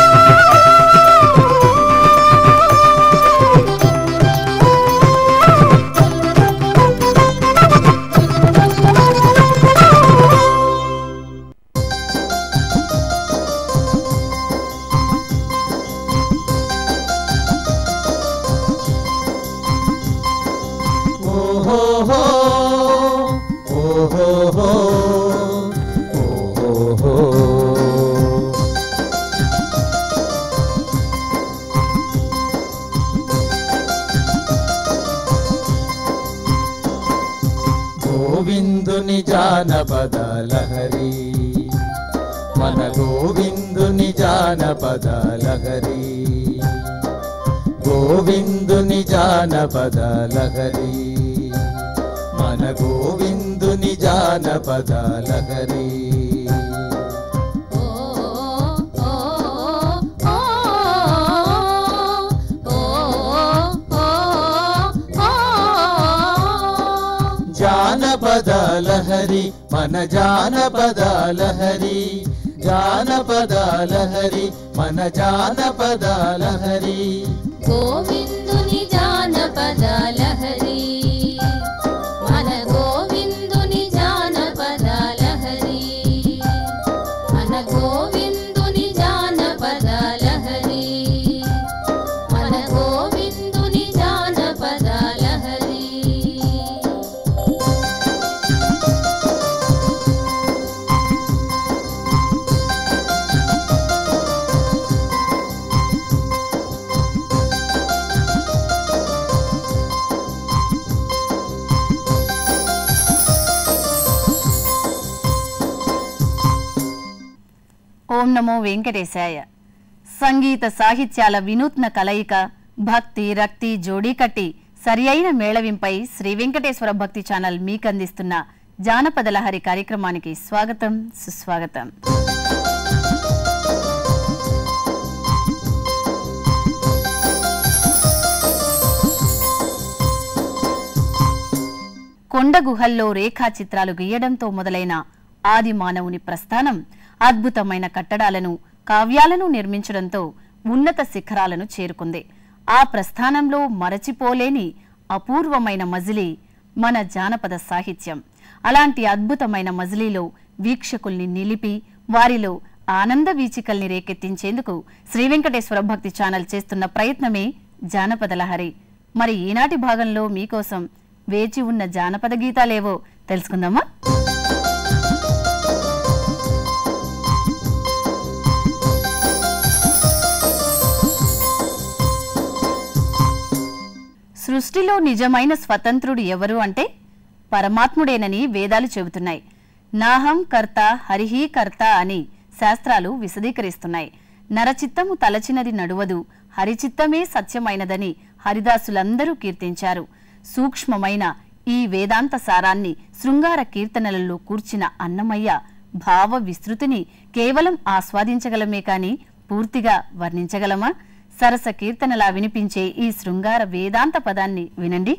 ఓహోహో ఓహోహో ఓహోహో గోవిందుని జానపద లహరి మన గోవిందుని జానపద లహరి గోవిందుని జానపద లహరి మన గోవిందుని జానపద లహరి ఓ ఓ ఓ ఓ ఓ జానపద లహరి మన జానపద లహరి జానపద లహరి మన జానపద లహరి గోవిందుని జానపద లహరి మన గోవిందుని జానపద లహరి మన గోవిందుని జానపద లహరి మన గోవిందుని జానపద లహరి ఓం నమో వెంకటేశాయ సంగీత సాహిత్యాల వినూత్న కలయిక భక్తి రక్తి జోడీ కట్టి సరి అయిన మేళవింపై శ్రీ వెంకటేశ్వర భక్తి ఛానల్ మీకందిస్తున్న జానపద లహరి కార్యక్రమానికి స్వాగతం సుస్వాగతం కొండ గుహల్లో రేఖా చిత్రాలు గీయడంతో మొదలైన ఆది మానవుని ప్రస్థానం అద్భుతమైన కట్టడాలను కావ్యాలను నిర్మించడంతో ఉన్నత శిఖరాలను చేరుకుంది ఆ ప్రస్థానంలో మరచిపోలేని అపూర్వమైన మజిలీ మన జానపద సాహిత్యం అలాంటి అద్భుతమైన మజిలీలో వీక్షకుల్ని నిలిపి వారిలో ఆనంద వీచికల్ని రేకెత్తించేందుకు శ్రీ వెంకటేశ్వర భక్తి ఛానల్ చేస్తున్న ప్రయత్నమే జానపద లహరి మరి ఈనాటి భాగంలో మీకోసం వేచి ఉన్న జానపద గీతాలేవో తెలుసుకుందామా సృష్టిలో నిజమైన స్వతంత్రుడు ఎవరు అంటే పరమాత్ముడేనని వేదాలు చెబుతున్నాయి నాహం కర్త హరిహి కర్త అని శాస్త్రాలు విశదీకరిస్తున్నాయి నరచిత్తము తలచినది నడువదు హరిచిత్తమే సత్యమైనదని హరిదాసులందరూ కీర్తించారు సూక్ష్మమైన ఈ వేదాంత సారాన్ని శృంగార కీర్తనలలో కూర్చిన అన్నమయ్య భావ విస్తృతిని కేవలం ఆస్వాదించగలమే కాని పూర్తిగా వర్ణించగలమా సరస కీర్తనలా వినిపించే ఈ శృంగార వేదాంత పదాన్ని వినండి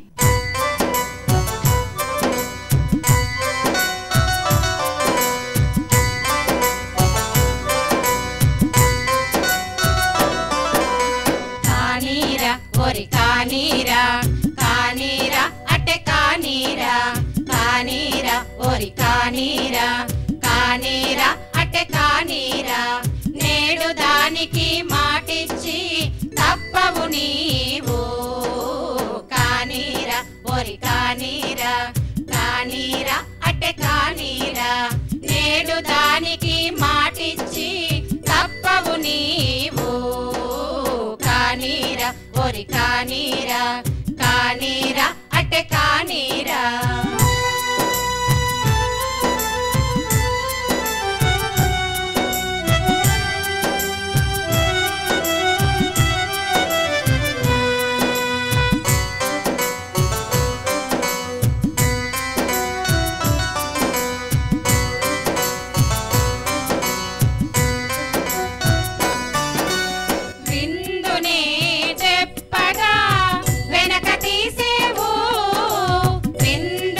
కానీరా ఒరి కానీరా కానీరా అట్టె కానీరా కానీరా ఒరి కానీరా కానీరా అట్టె కానీరా నేడు దానికి మాటిచ్చి తప్పవు నీవు కానీరా ఒరి కానీరా కానీరా అట్టె కానీరా నేడు దానికి మాటిచ్చి తప్పవు నీవు కానీరా ఒరి కానీరా కానీరా అట్టె కానీరా విందునే చెప్పగా వెనక తీసేవు విందు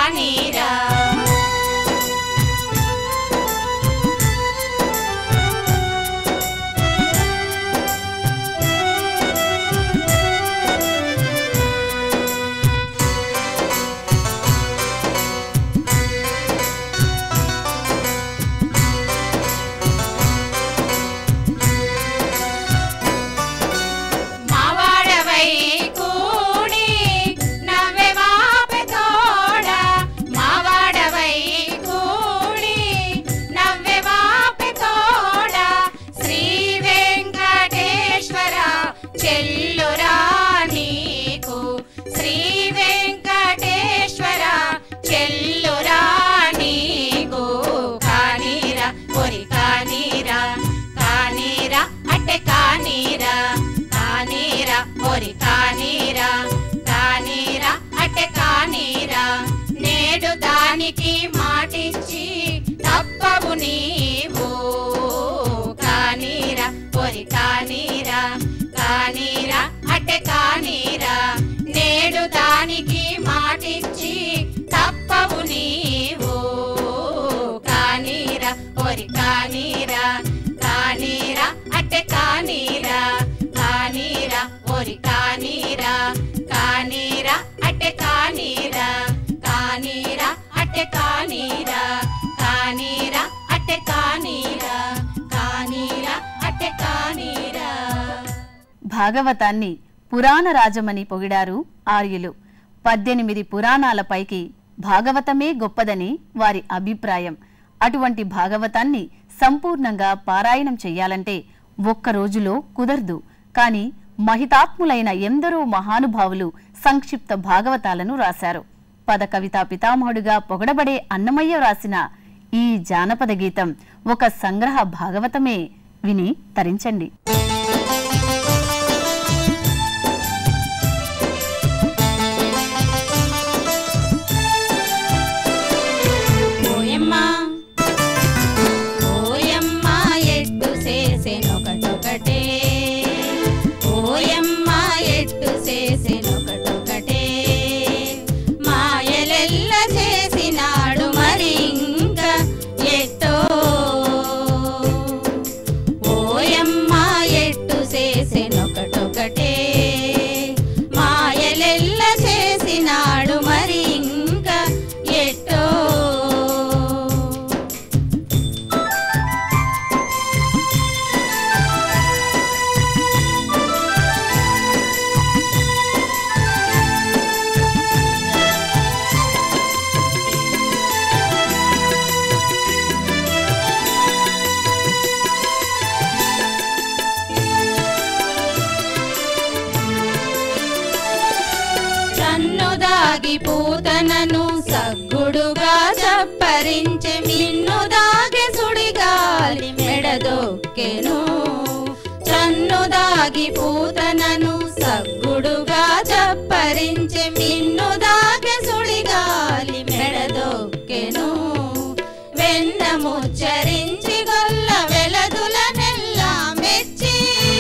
కానీరా మావాడవై కూడి నవ్వె వాపె తోడ మావాడవై కూడి నవ్వె వాపె తోడ శ్రీ వెంకటేశ్వర చెల్లురా నీకు శ్రీ వెంకటేశ్వర చెల్లురా నీకు కానీరా ఒరి కానీరా కానీరా అట్టె కానీరా కానీరా ఒరి కానీరా కానీరా అట్టె కానీరా నేడు దానికి మాటిచ్చి తప్పవు నీవు కానీరా ఒరి కానీరా కానీరా అట్టె కానీరా నేడు దానికి మాటిచ్చి తప్పవు నీవు కానీరా ఒరి కానీరా కానీరా అట్టె కానీరా కానీరా ఒరి కానీరా కానీరా అట్టె కానీరా కానీరా అట్టె కానీరా కానీరా అట్టె కానీరా కానీరా అట్టె కానీరా భాగవతాన్ని పురాణ రాజమని పొగిడారు ఆర్యులు పద్దెనిమిది పురాణాల పైకి భాగవతమే గొప్పదని వారి అభిప్రాయం అటువంటి భాగవతాన్ని సంపూర్ణంగా పారాయణం చెయ్యాలంటే ఒక్క రోజులో కుదరదు కాని మహితాత్ములైన ఎందరో మహానుభావులు సంక్షిప్త భాగవతాలను రాశారు పద కవితా పితామహుడుగా పొగడబడే అన్నమయ్య రాసిన ఈ జానపద గీతం ఒక సంగ్రహ భాగవతమే విని తరించండి ఓయమ్మ ఓయమ్మ ఎట్టు చేసెనొకటొకటే ఓయమ్మ ఎట్టు చేసెనొకటొకటే మాయలెల్ల చేసినాడు మరి ఇంకా ఎట్టో ఓయమ్మ ఎట్టు చేసెనొకటొకటే మాయలెల్ల చేసినాడు మరి ఇంకా ఎట్టో చన్ను దాగి పూతనను సగ్గుడుగా చప్పరించె మిన్ను దాగి సుడిగాలి మెడదొక్కెను చన్ను దాగి పూతనను సగ్గుడుగా చప్పరించె మిన్ను దాగి సుడిగాలి మెడదొక్కెను వెన్న ముచ్చరించి గొల్ల వెలదుల నెల్లా మెచ్చి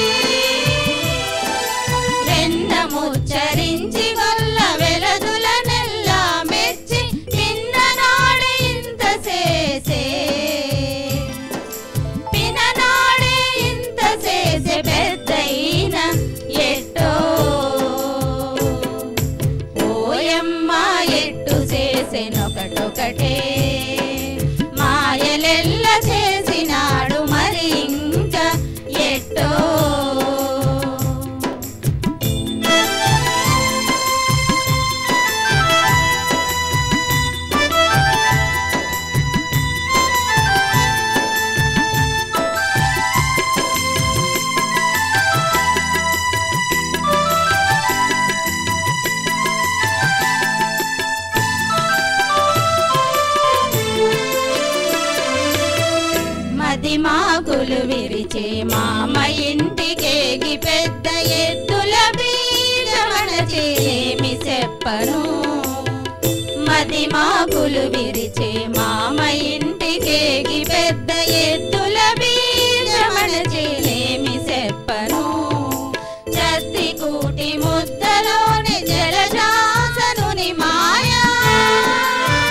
వెన్న ముచ్చరించి గొల్ల వెలదుల నెల్లా మెచ్చి పిన్ననాడు ఇంత చేసే పిననాడే ఇంత చేసే పెద్దయిన ఎట్టో ఓయమ్మ ఎట్టు చేసెనొకటొకటే మాయలెల్ల చేసినాడు మరి ఇంకా ఎట్టో మది మాకులు విరిచే మామ ఇంటికేగి పెద్ద ఎద్దుల బీజమణ చేమి చెప్పను మది మాకులు విరిచే మామ ఇంటికేగి పెద్ద ఎద్దుల బీజమణ చేమి చెప్పను చత్తి కూటి ముద్దలోని జలజాసనుని మాయా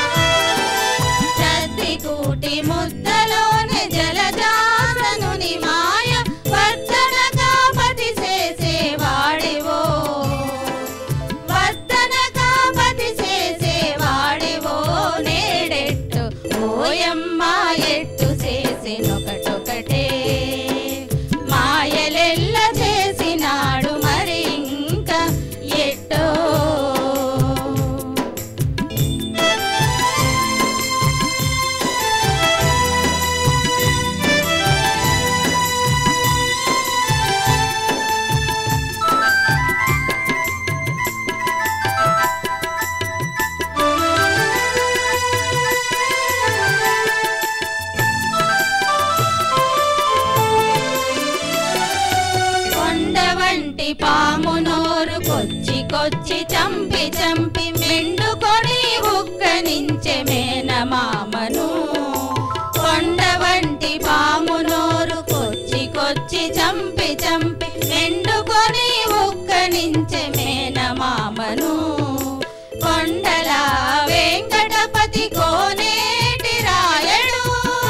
పాము నోరు కొచ్చి కొచ్చి చంపి చంపి మెండుకొని ఉక్కనించె మేనమామను కొండ వంటి పాము నోరు కొచ్చి కొచ్చి చంపి చంపి మెండుకొని ఉక్కనించె మేనమామను కొండల వెంకటపతి కోనేటి రాయడు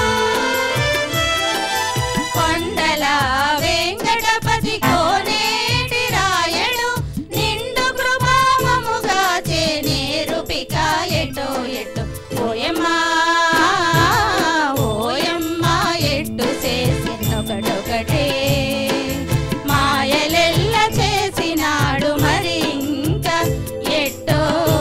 కొండల వెంకటపతి కోనేటి రాయడు నిండు కృపామముగా చేనేరుపిక ఎటో ఎటో ఓయమ్మా ఓయమ్మా ఎట్టు చేసినొకటొకటే మాయలెల్ల చేసినాడు మరి ఇంకా ఎట్టో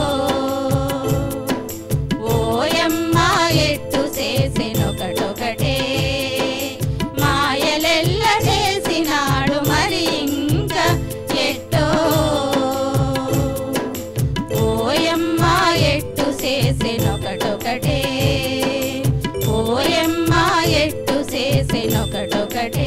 ఓయమ్మా ఎట్టు చేసినొకటొకటే మాయలెల్ల చేసినాడు మరి ఇంకా ఎట్టో ఓయమ్మా ఎట్టు చేసినొకటొకటే ఓయమ్మా ఎట్టు చేసినొకటొకటే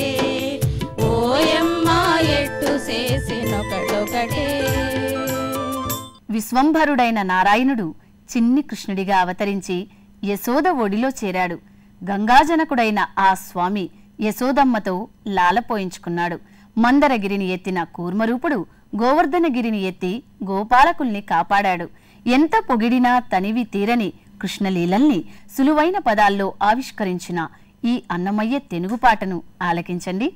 ఓయమ్మా ఎట్టు చేసినొకటొకటే విశ్వంభరుడైన నారాయణుడు చిన్ని కృష్ణుడిగా అవతరించి యశోద ఒడిలో చేరాడు గంగాజనకుడైన ఆ స్వామి యశోదమ్మతో లాలపోయించుకున్నాడు మందరగిరిని ఎత్తిన కూర్మరూపుడు గోవర్ధనగిరిని ఎత్తి గోపాలకుల్ని కాపాడాడు ఎంత పొగిడినా తనివి తీరని కృష్ణలీలల్ని సులువైన పదాల్లో ఆవిష్కరించిన ఈ అన్నమయ్య తెనుగుపాటను ఆలకించండి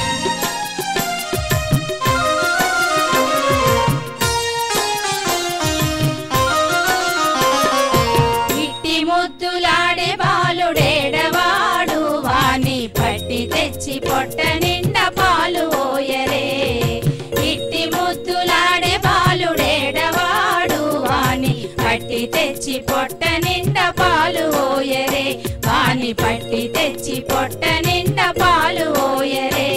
ఇట్టి ముద్దులాడే బాలుడేడవాడు వాణి పట్టి తెచ్చి పొట్ట నిండా పాలు ఓయరే ఇట్టి ముద్దులాడే బాలుడేడవాడు వాణి పట్టి తెచ్చి పొట్ట నిండా పాలు ఓయరే వాణి పట్టి తెచ్చి పొట్ట నిండా పాలు ఓయరే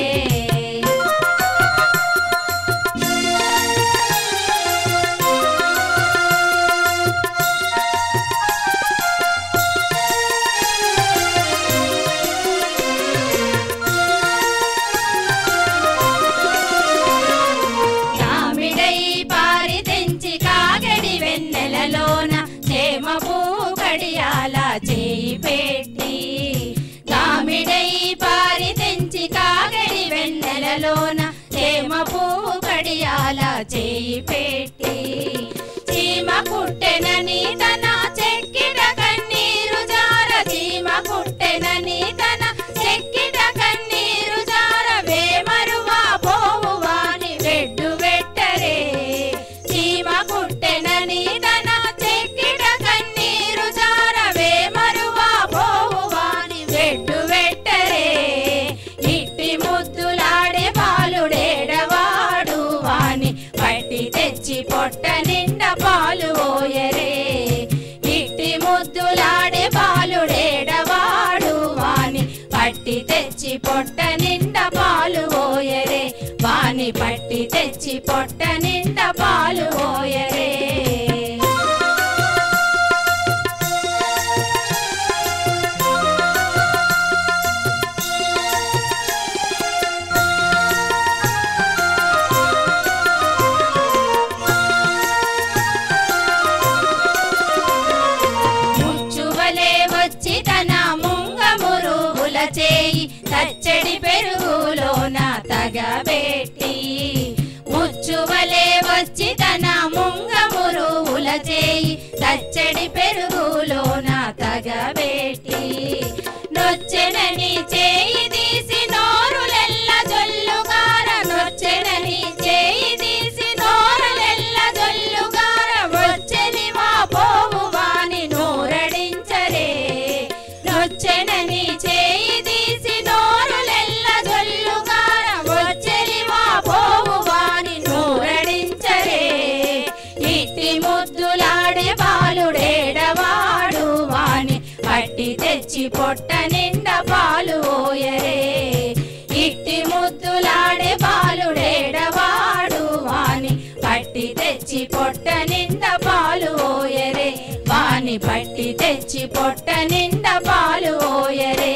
నామిడై పారి తెంచి కాగడి వెన్నెలలోన చేమ పువ్వు కడియాల చేయి పెట్టి నామిడై పారి తెంచి కాగడి వెన్నెలలోన చేమ పువ్వు కడియాల చేయి పెట్టి చీమ పుట్టెనని తన చెక్కిట కన్నీరు జార చీమ పుట్టెనని తన చెక్కిట కన్నీరు జార వేమరువా పోవు వాని వెడ్డు వెట్టరే చీమ పుట్టెనని తన చెక్కిట కన్నీరు జార వేమరువా పోవు వాని వెడ్డు వెట్టరే ఇట్టి ముద్దులాడే బాలుడేడవాడు వాని పట్టి తెచ్చి పొట్ట నిండా పాలు ఓయరే ఇట్టి ముద్దులాడే బాలుడేడవాడు వాని పట్టి తెచ్చి పొట్ట నిండా పాలు ఓయరే వాని పట్టి తెచ్చి పొట్ట నిండా పాలు ఓయరే ముచ్చువలే వచ్చి తన ముంగమురుగుల చేయి తచ్చడి పెరుగులోన తగబెట్టి ముచ్చువలే వచ్చి తన ముంగమురుగుల చేయి తచ్చడి పెరుగులోన తగబెట్టి నొచ్చెనని చేయి తీసి నోరులెల్ల జొల్లుగార నొచ్చెనని చేయి తీసి నోరులెల్ల జొల్లుగార వచ్చెని మా పోవు వాని నోరడించరే నొచ్చెనని చేయి తీసి నోరులెల్ల జొల్లుగార వచ్చెని మా పోవు వాని నోరడించరే ఇట్టి ముద్దులాడే బాలుడేడవాడు వాని పట్టి తెచ్చి పొట్ట నిండా పాలు ఓయరే ఇట్టి ముద్దులాడే బాలుడేడవాడు వాని పట్టి తెచ్చి పొట్ట నిండా పాలు ఓయరే వాని పట్టి తెచ్చి పొట్ట నిండా పాలు ఓయరే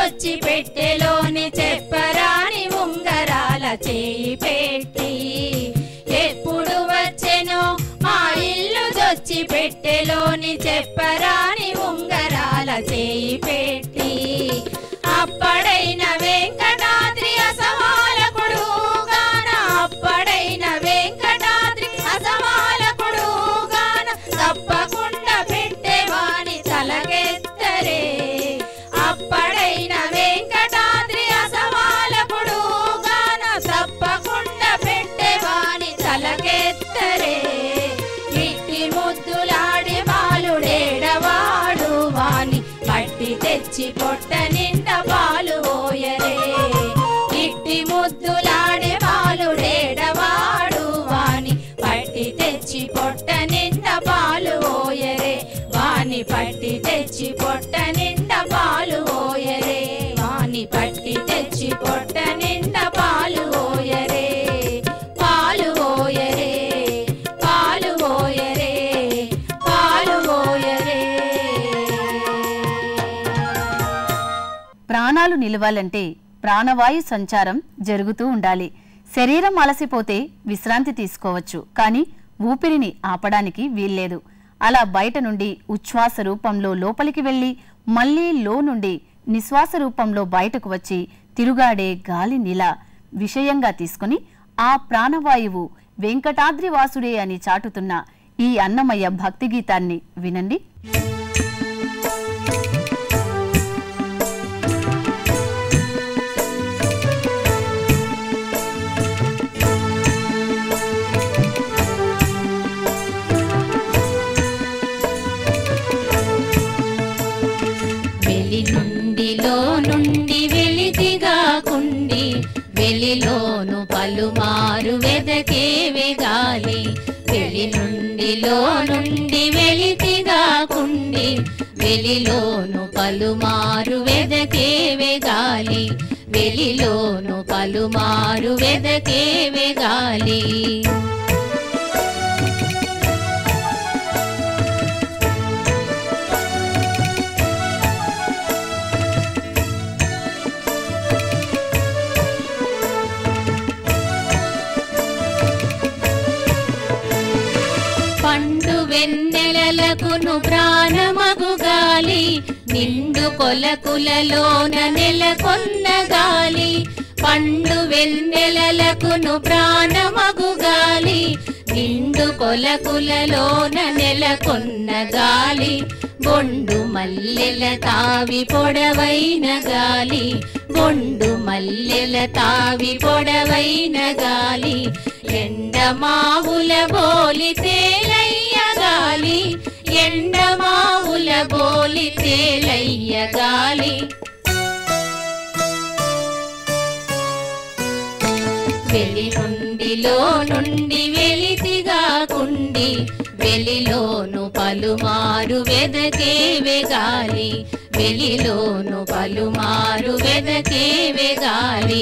ఇల్లుకొచ్చి పెట్టెలోని చెప్పరాని ఉంగరాల చేయి పెట్టి ఎప్పుడు వచ్చెనో మా ఇల్లు దొచ్చి పెట్టెలోని చెప్పరాని ఉంగరాల చేయి పెట్టి అప్పడైన వెంకటాద్రి అసమాలకుడు గాన అప్పడైన వెంకటాద్రి అసమాలకుడు గాన తప్పకుండా పెట్టేవాని తలకెత్తరే అప్పడైన వెంకటాద్రి అసమాలకుడు గాన తప్పకుండా పెట్టేవాని తలకెత్తరే ఇట్టి ముద్దులాడి బాలుడేడవాడు వాని పట్టి తెచ్చి పొట్ట నిండా పాలు పోయరే ఇట్టి ముద్దులాడే బాలుడేడవాడు వాని పట్టి తెచ్చి పొట్ట నిండా పాలు పోయరే వాని పట్టి తెచ్చి పొట్ట నిండా పాలు పోయరే వాని పట్టి తెచ్చి పొట్ట నిండా పాలు పోయరే పాలు పోయరే పాలు పోయరే పాలు పోయరే ప్రాణాలు నిలవాలంటే ప్రాణవాయు సంచారం జరుగుతూ ఉండాలి శరీరం అలసిపోతే విశ్రాంతి తీసుకోవచ్చు కానీ ఊపిరిని ఆపడానికి వీల్లేదు అలా బయట నుండి ఉచ్ఛ్వాస రూపంలో లోపలికి వెళ్ళి మళ్ళీ లో నుండి నిశ్వాస రూపంలో బయటకు వచ్చి తిరుగాడే గాలి నిల విషయంగా తీసుకుని ఆ ప్రాణవాయువు వెంకటాద్రి వాసుడే అని చాటుతున్న ఈ అన్నమయ్య భక్తి గీతాన్ని వినండి వెలి నుండిలో నుండి వెలితిగా కుండి వెలిలోను పలుమారు వెదకే వెగాలి వెలి నుండిలో నుండి వెలితిగా కుండి వెలిలోను పలుమారు వెదకే వెగాలి వెలిలోను పలుమారు వెదకే వెగాలి పండు వెన్నెలలకును ప్రాణమగు గాలి నిండు కొలకులలోన నెలకొన్న గాలి పండు వెన్నెలలకును ప్రాణమగు గాలి నిండు కొలకులలోన నెలకొన్న గాలి బొండు మల్లెల తావి పొడవైన గాలి బొండు మల్లెల తావి పొడవైన గాలి ఎండమావుల బోలి తేలయ్య గాలి ఎండమావుల బోలి తేలయ్య గాలి వెలి నుండిలో నుండి వెలితిగా కుండి వెలిలోను పలుమారు వెదకే వెగాలి వెలిలోను పలుమారు వెదకే వెగాలి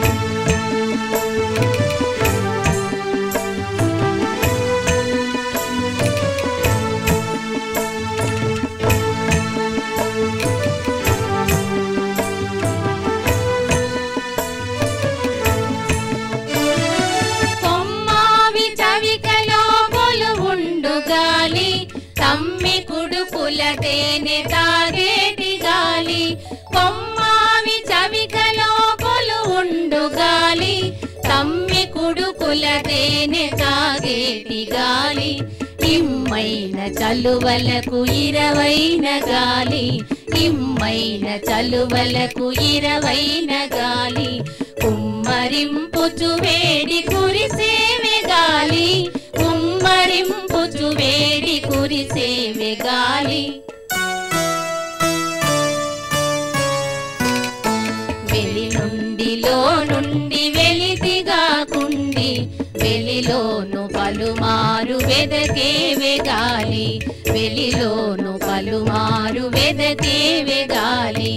కొమ్మావి చవికలో పొలు ఉండు గాలి తమ్మి కుడుపుల తేనె తాగేటి గాలి కొమ్మావి చవికలో పొలు ఉండు గాలి తమ్మి కుడుకుల తేనె తాగేటి గాలి ఇమ్మైన చలువలకు ఇరవైన గాలి ఇమ్మైన చలువలకు ఇరవైన గాలి కుమ్మరింపుచు వేడి కురిసేవే గాలి కుమ్మరింపుచు వేడి కురిసేవే గాలి వెలి నుండిలో నుండి వెలితిగా కుండి వెలిలోను పలుమారు వెదకే వెగాలి వెలిలోను పలుమారు వెదకే వెగాలి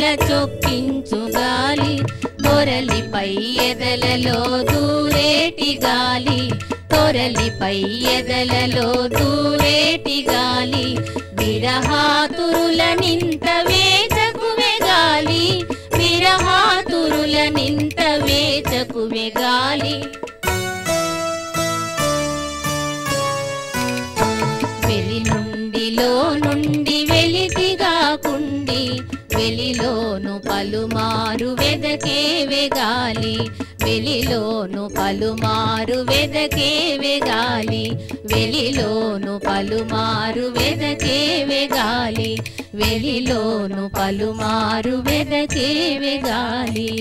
చొక్కించు గాలి తొరలిపై ఎదలలో దూరేటి గాలి తొరలిపై ఎదలలో దూరేటి గాలి విరహాతురుల నింత వేచకువే గాలి విరహాతురుల నింత వేచకువే గాలి వెలి నుండిలో నుండి వెలితిగా కుండి వెలిలోను పలుమారు వెదకే వెగాలి వెలిలోను పలుమారు వెదకే వెగాలి వెలిలోను పలుమారు వెదకే వెగాలి వెలిలోను పలుమారు వెదకే వెగాలి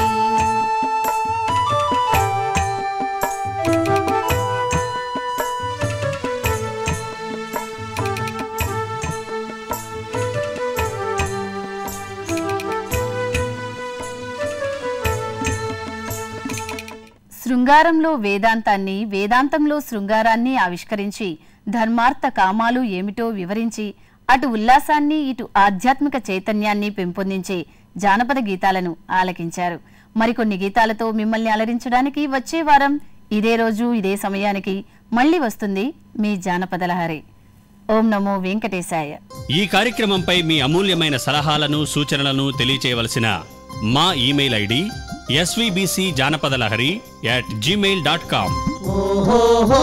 శృంగారంలో వేదాంతాన్ని వేదాంతంలో శృంగారాన్ని ఆవిష్కరించి ధర్మార్థ కామాలు ఏమిటో వివరించి అటు ఉల్లాసాన్ని ఇటు ఆధ్యాత్మిక చైతన్యాన్ని పెంపొందించే జానపద గీతాలను ఆలకించారు మరికొన్ని గీతాలతో మిమ్మల్ని అలరించడానికి వచ్చే వారం ఇదే రోజు ఇదే సమయానికి మళ్ళీ వస్తుంది మీ జానపద లహరి ఓం నమో వెంకటేశాయ ఈ కార్యక్రమంపై మీ అమూల్యమైన సలహాలను సూచనలను తెలియచేయవలసిన మా email ID SVBC Janapada Lahari at Gmail dot com ఓహోహో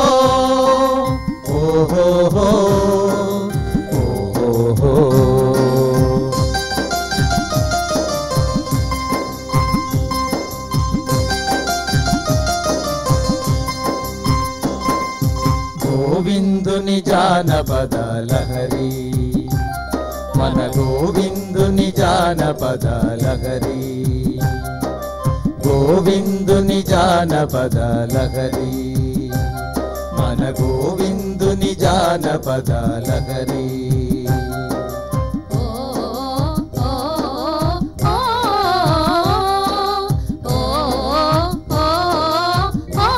ఓహోహో ఓహోహో గోవిందుని జానపద లహరి మన గోవిందుని జానపద లహరి గోవిందుని జానపద లహరి మన గోవిందుని జానపద లహరి ఓ ఓ ఓ ఓ ఓ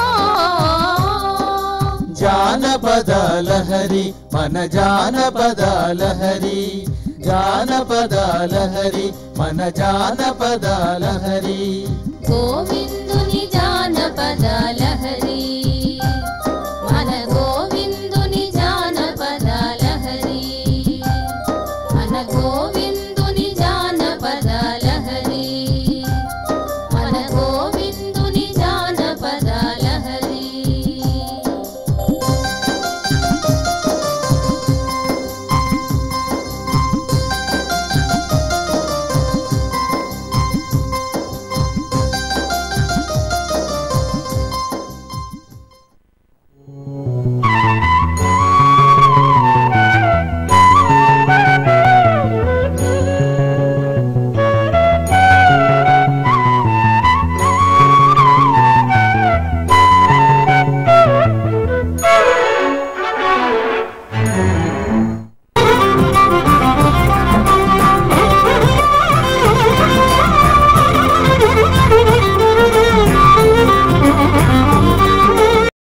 జానపద లహరి మన జానపద లహరి జానపద లహరి మన జానపద లహరి గోవిందుని జానపద లహరి మన గోవిందుని జానపద లహరి మన గోవిందుని